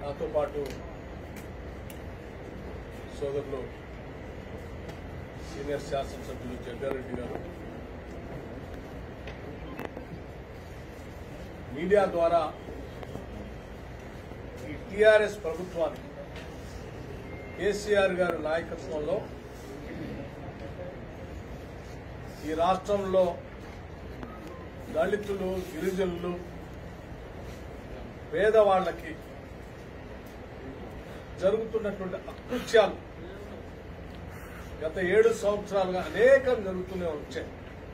నాతో పాటు సోదరులు సీనియర్ శాసనసభ్యులు జగ్గారెడ్డి గారు మీడియా ద్వారా ఈ టీఆర్ఎస్ ప్రభుత్వానికి కేసీఆర్ గారి నాయకత్వంలో ఈ రాష్ట్రంలో దళితులు గిరిజనులు పేదవాళ్లకి జరుగుతున్నటువంటి అకృత్యాలు గత ఏడు సంవత్సరాలుగా అనేకం జరుగుతూనే వచ్చాయి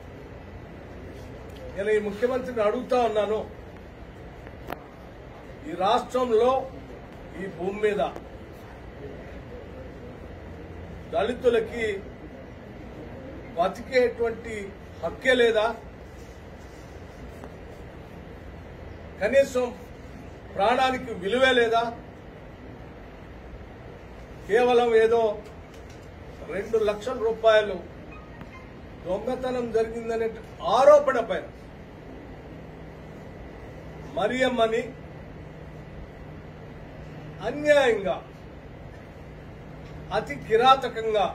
నేను ఈ ముఖ్యమంత్రిని అడుగుతా ఉన్నాను ఈ రాష్ట్రంలో ఈ భూమి మీద దళితులకి బతికేటువంటి హక్కే లేదా కనీసం ప్రాణానికి విలువే లేదా కేవలం ఏదో రెండు లక్షల రూపాయలు దొంగతనం జరిగిందనే ఆరోపణ పైన మరియమ్మని అన్యాయంగా అతి కిరాతకంగా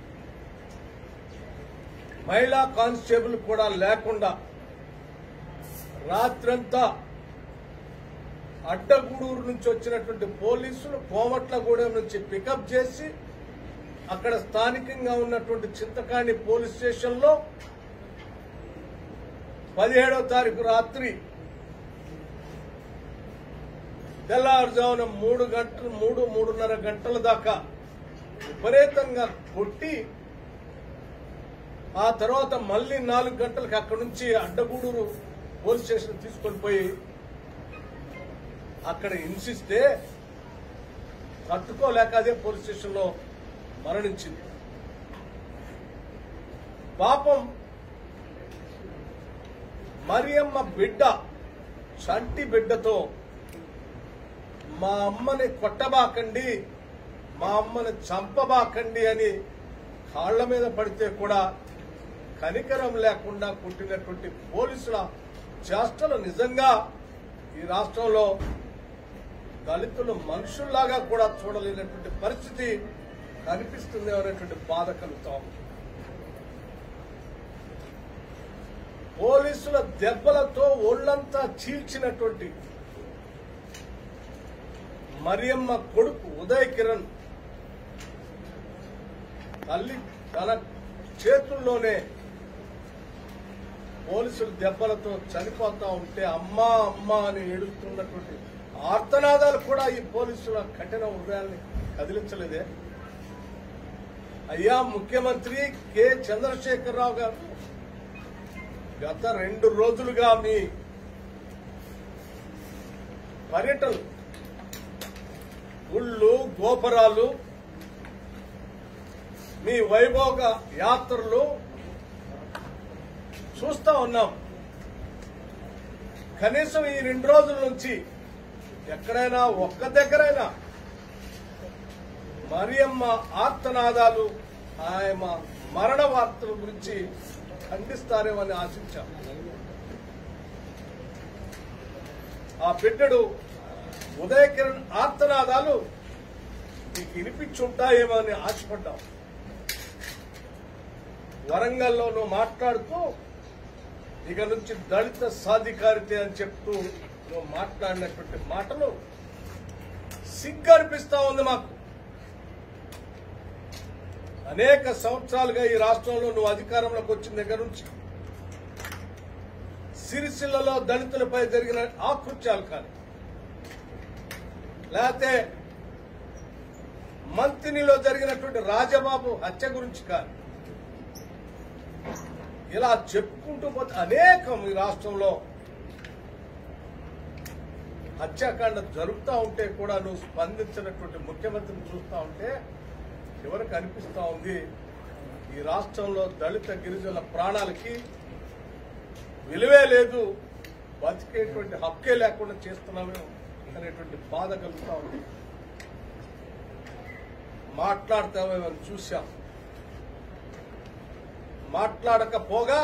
మహిళా కానిస్టేబుల్ కూడా లేకుండా రాత్రంతా అడ్డగూడూరు నుంచి వచ్చినటువంటి పోలీసులు కోమట్లగూడెం నుంచి పికప్ చేసి అక్కడ స్థానికంగా ఉన్నటువంటి చింతకాణి పోలీస్ స్టేషన్లో పదిహేడవ తారీఖు రాత్రి తెల్లారుజామున మూడు గంటలు మూడు మూడున్నర గంటల దాకా విపరీతంగా కొట్టి ఆ తర్వాత మళ్ళీ నాలుగు గంటలకు అక్కడి నుంచి అడ్డగూడూరు పోలీస్ స్టేషన్ తీసుకొని పోయి అక్కడ హింసిస్తే తట్టుకోలేక అదే పోలీస్ స్టేషన్లో మరణించింది పాపం మరియమ్మ బిడ్డ చంటి బిడ్డతో మా అమ్మని కొట్టబాకండి మా అమ్మని చంపబాకండి అని కాళ్ల మీద పడితే కూడా కనికరం లేకుండా కుట్టినటువంటి పోలీసుల చేష్టలు నిజంగా ఈ రాష్ట్రంలో దళితులు మనుషుల్లాగా కూడా చూడలేనటువంటి పరిస్థితి కనిపిస్తుంది అనేటువంటి బాధ కలుగుతాం పోలీసుల దెబ్బలతో ఒళ్లంతా చీల్చినటువంటి మరియమ్మ కొడుకు ఉదయ్ కిరణ్ తల్లి తన చేతుల్లోనే పోలీసుల దెబ్బలతో చనిపోతా ఉంటే అమ్మా అమ్మా అని ఏడుస్తున్నటువంటి ఆర్తనాదాలు కూడా ఈ పోలీసుల కఠిన హృదయాల్ని కదిలించలేదే అయ్యా ముఖ్యమంత్రి కె చంద్రశేఖరరావు గారు గత రెండు రోజులుగా మీ పర్యటన గుళ్ళు గోపురాలు మీ వైభోగ యాత్రలు చూస్తా ఉన్నాం కనీసం ఈ రెండు రోజుల నుంచి ఎక్కడైనా ఒక్క దగ్గరైనా మరియమ్మ ఆర్తనాదాలు ఆయమ మరణ వార్తల గురించి ఖండిస్తారేమని ఆశించాం ఆ బిడ్డడు ఉదయ కిరణ్ ఆర్తనాదాలు మీకు వినిపించుంటాయేమో అని ఆశపడ్డాం వరంగల్లో నువ్వు మాట్లాడుతూ ఇక నుంచి దళిత సాధికారితే అని చెప్తూ నువ్వు మాట్లాడినటువంటి మాటలు సిగ్గు అనిపిస్తా ఉంది మాకు అనేక సంవత్సరాలుగా ఈ రాష్ట్రంలో నువ్వు అధికారంలోకి వచ్చిన దగ్గర నుంచి సిరిసిల్లలో దళితులపై జరిగిన ఆకృత్యాలు కానీ లేకపోతే మంతినిలో జరిగినటువంటి రాజబాబు హత్య గురించి కానీ ఇలా చెప్పుకుంటూ పోతే అనేకం ఈ రాష్ట్రంలో హత్యాకాండ జరుగుతూ ఉంటే కూడా నువ్వు స్పందించినటువంటి ముఖ్యమంత్రిని చూస్తూ ఉంటే చివరికి అనిపిస్తా ఉంది ఈ రాష్ట్రంలో దళిత గిరిజనుల ప్రాణాలకి విలువే లేదు బతికేటువంటి హక్కే లేకుండా చేస్తున్నామే అనేటువంటి బాధ కలుగుతా ఉంది మాట్లాడతామేమో చూశాం మాట్లాడకపోగా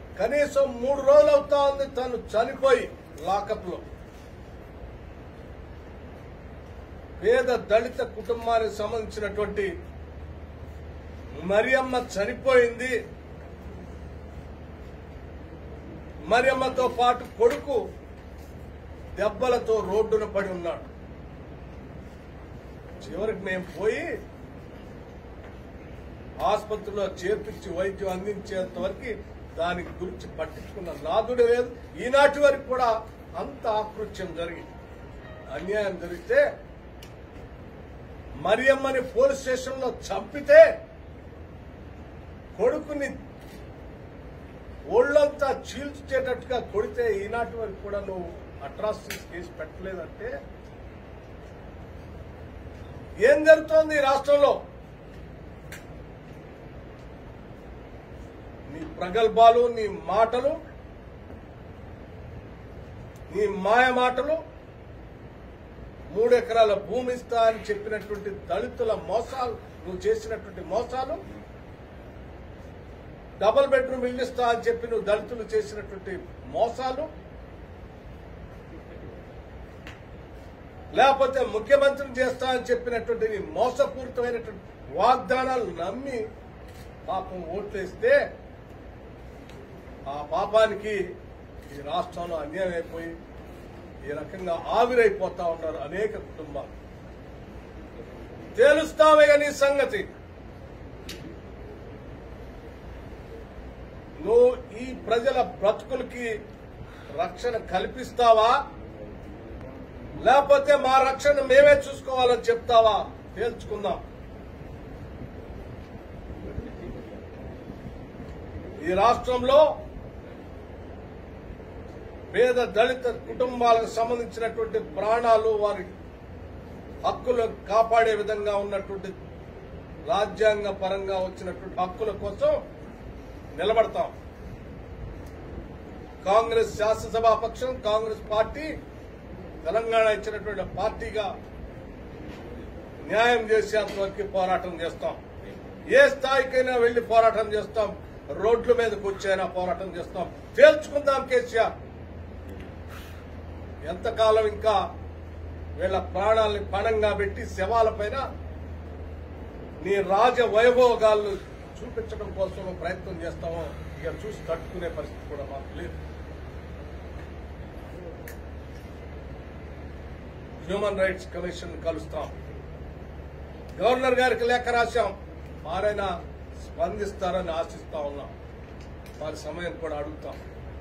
కనీసం మూడు రోజులు అవుతా ఉంది తను చనిపోయి లాకప్ లో పేద దళిత కుటుంబానికి సంబంధించినటువంటి మరియమ్మ చనిపోయింది మరియమ్మతో పాటు కొడుకు దెబ్బలతో రోడ్డున పడి ఉన్నాడు చివరికి మేము పోయి ఆసుపత్రిలో చేర్పించి వైద్యం అందించేంత వరకు దాని గురించి పట్టించుకున్న నాదుడే లేదు ఈనాటి వరకు కూడా అంత ఆకృత్యం జరిగింది అన్యాయం జరిగితే మరియమ్మని పోలీస్ స్టేషన్లో చంపితే కొడుకుని ఒళ్ళంతా చీల్చేటట్టుగా కొడితే ఈనాటి వరకు కూడా నువ్వు అట్రాసిటీస్ కేసు పెట్టలేదంటే ఏం జరుగుతోంది ఈ రాష్ట్రంలో నీ ప్రగల్భాలు నీ మాటలు నీ మాయ మాటలు మూడు ఎకరాల భూమి ఇస్తా అని చెప్పినటువంటి దళితుల మోసాలు నువ్వు చేసినటువంటి మోసాలు డబుల్ బెడ్రూమ్ ఇల్లు ఇస్తా అని చెప్పి నువ్వు దళితులు చేసినటువంటి మోసాలు లేకపోతే ముఖ్యమంత్రిని చేస్తా అని చెప్పినటువంటి నీ మోసపూరితమైనటువంటి వాగ్దానాలు నమ్మి పాపం ఓట్లేస్తే ఆ పాపానికి ఈ రాష్ట్రంలో అన్యాయం అయిపోయి ఈ రకంగా ఆవిరైపోతా ఉన్నారు అనేక కుటుంబాలు తేలుస్తామే నీ సంగతి నువ్వు ఈ ప్రజల బ్రతుకులకి రక్షణ కల్పిస్తావా లేకపోతే మా రక్షణ మేమే చూసుకోవాలని చెప్తావా తేల్చుకుందాం ఈ రాష్ట్రంలో పేద దళిత కుటుంబాలకు సంబంధించినటువంటి ప్రాణాలు వారి హక్కులు కాపాడే విధంగా ఉన్నటువంటి రాజ్యాంగ పరంగా వచ్చినటువంటి హక్కుల కోసం నిలబడతాం కాంగ్రెస్ శాసనసభా పక్షం కాంగ్రెస్ పార్టీ తెలంగాణ ఇచ్చినటువంటి పార్టీగా న్యాయం చేసేంత వరకు పోరాటం చేస్తాం ఏ స్థాయికైనా వెళ్లి పోరాటం చేస్తాం రోడ్ల మీదకి వచ్చైనా పోరాటం చేస్తాం తేల్చుకుందాం కేసీఆర్ ఎంతకాలం ఇంకా వీళ్ళ ప్రాణాలని పణంగా పెట్టి శవాలపైన నీ రాజ వైభోగాలను చూపించడం కోసం ప్రయత్నం చేస్తామో ఇక చూసి తట్టుకునే పరిస్థితి కూడా మాకు లేదు హ్యూమన్ రైట్స్ కమిషన్ కలుస్తాం గవర్నర్ గారికి లేఖ రాశాం వారైనా స్పందిస్తారని ఆశిస్తా ఉన్నాం వారి సమయం కూడా అడుగుతాం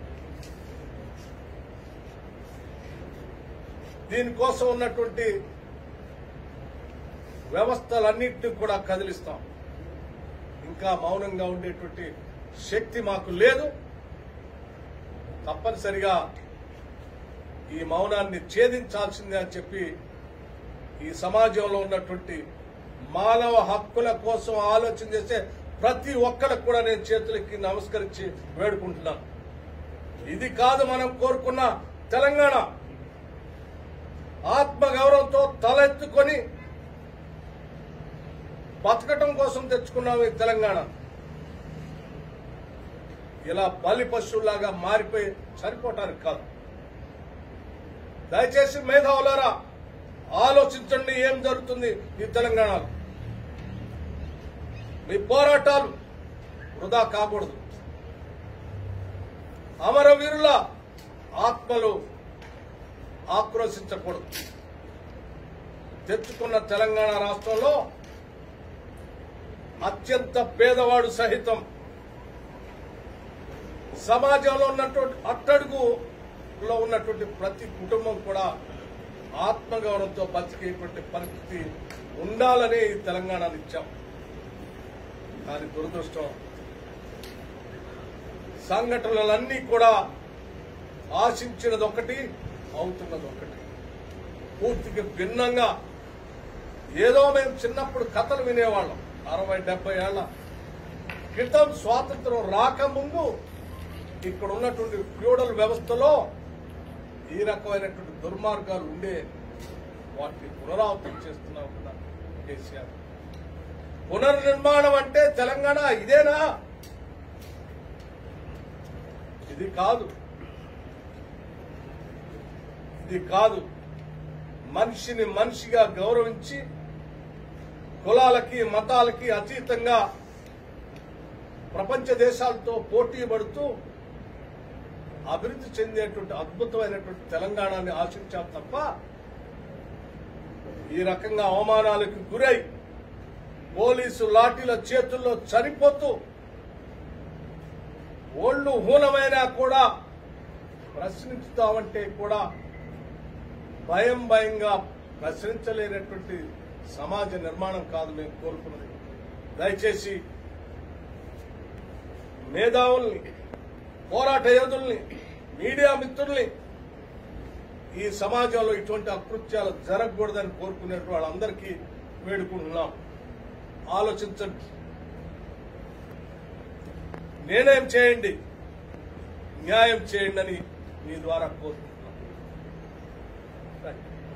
దీనికోసం ఉన్నటువంటి వ్యవస్థలన్నింటినీ కూడా కదిలిస్తాం ఇంకా మౌనంగా ఉండేటువంటి శక్తి మాకు లేదు తప్పనిసరిగా ఈ మౌనాన్ని ఛేదించాల్సిందే అని చెప్పి ఈ సమాజంలో ఉన్నటువంటి మానవ హక్కుల కోసం ఆలోచన చేసే ప్రతి ఒక్కరికి కూడా నేను చేతులకి నమస్కరించి వేడుకుంటున్నాను ఇది కాదు మనం కోరుకున్న తెలంగాణ ఆత్మగౌరవంతో తలెత్తుకొని బతకటం కోసం తెచ్చుకున్నాం ఈ తెలంగాణ ఇలా బలి పశువులాగా మారిపోయి సరిపోవటానికి కాదు దయచేసి మేధావులారా ఆలోచించండి ఏం జరుగుతుంది ఈ తెలంగాణలో మీ పోరాటాలు వృధా కాకూడదు అమరవీరుల ఆత్మలు ఆక్రోశించకూడదు తెచ్చుకున్న తెలంగాణ రాష్ట్రంలో అత్యంత పేదవాడు సహితం సమాజంలో ఉన్నటువంటి అట్టడుగులో ఉన్నటువంటి ప్రతి కుటుంబం కూడా ఆత్మగౌరవంతో బతికేటువంటి పరిస్థితి ఉండాలని ఈ తెలంగాణను ఇచ్చాం కానీ దురదృష్టం సంఘటనలన్నీ కూడా ఆశించినది ఒకటి అవుతున్నది ఒకటి పూర్తిగా భిన్నంగా ఏదో మేము చిన్నప్పుడు కథలు వినేవాళ్ళం అరవై డెబ్బై ఏళ్ల క్రితం స్వాతంత్రం రాకముందు ఇక్కడ ఉన్నటువంటి ఫ్యూడల్ వ్యవస్థలో ఈ రకమైనటువంటి దుర్మార్గాలు ఉండే వాటిని పునరావృతం చేస్తున్నాం కదా కేసీఆర్ పునర్నిర్మాణం అంటే తెలంగాణ ఇదేనా ఇది కాదు ఇది కాదు మనిషిని మనిషిగా గౌరవించి కులాలకి మతాలకి అతీతంగా ప్రపంచ దేశాలతో పోటీ పడుతూ అభివృద్ధి చెందేటువంటి అద్భుతమైనటువంటి తెలంగాణని ఆశించాం తప్ప ఈ రకంగా అవమానాలకు గురై పోలీసు లాఠీల చేతుల్లో చనిపోతూ ఒళ్ళు హూనమైనా కూడా ప్రశ్నించుతామంటే కూడా భయం భయంగా ప్రశ్నించలేనటువంటి సమాజ నిర్మాణం కాదు మేము కోరుకున్నది దయచేసి మేధావుల్ని పోరాట యోధుల్ని మీడియా మిత్రుల్ని ఈ సమాజంలో ఇటువంటి అకృత్యాలు జరగకూడదని కోరుకునే వాళ్ళందరికీ వేడుకుంటున్నాం ఆలోచించండి నిర్ణయం చేయండి న్యాయం చేయండి అని మీ ద్వారా కోరుకుంటున్నాం రైట్.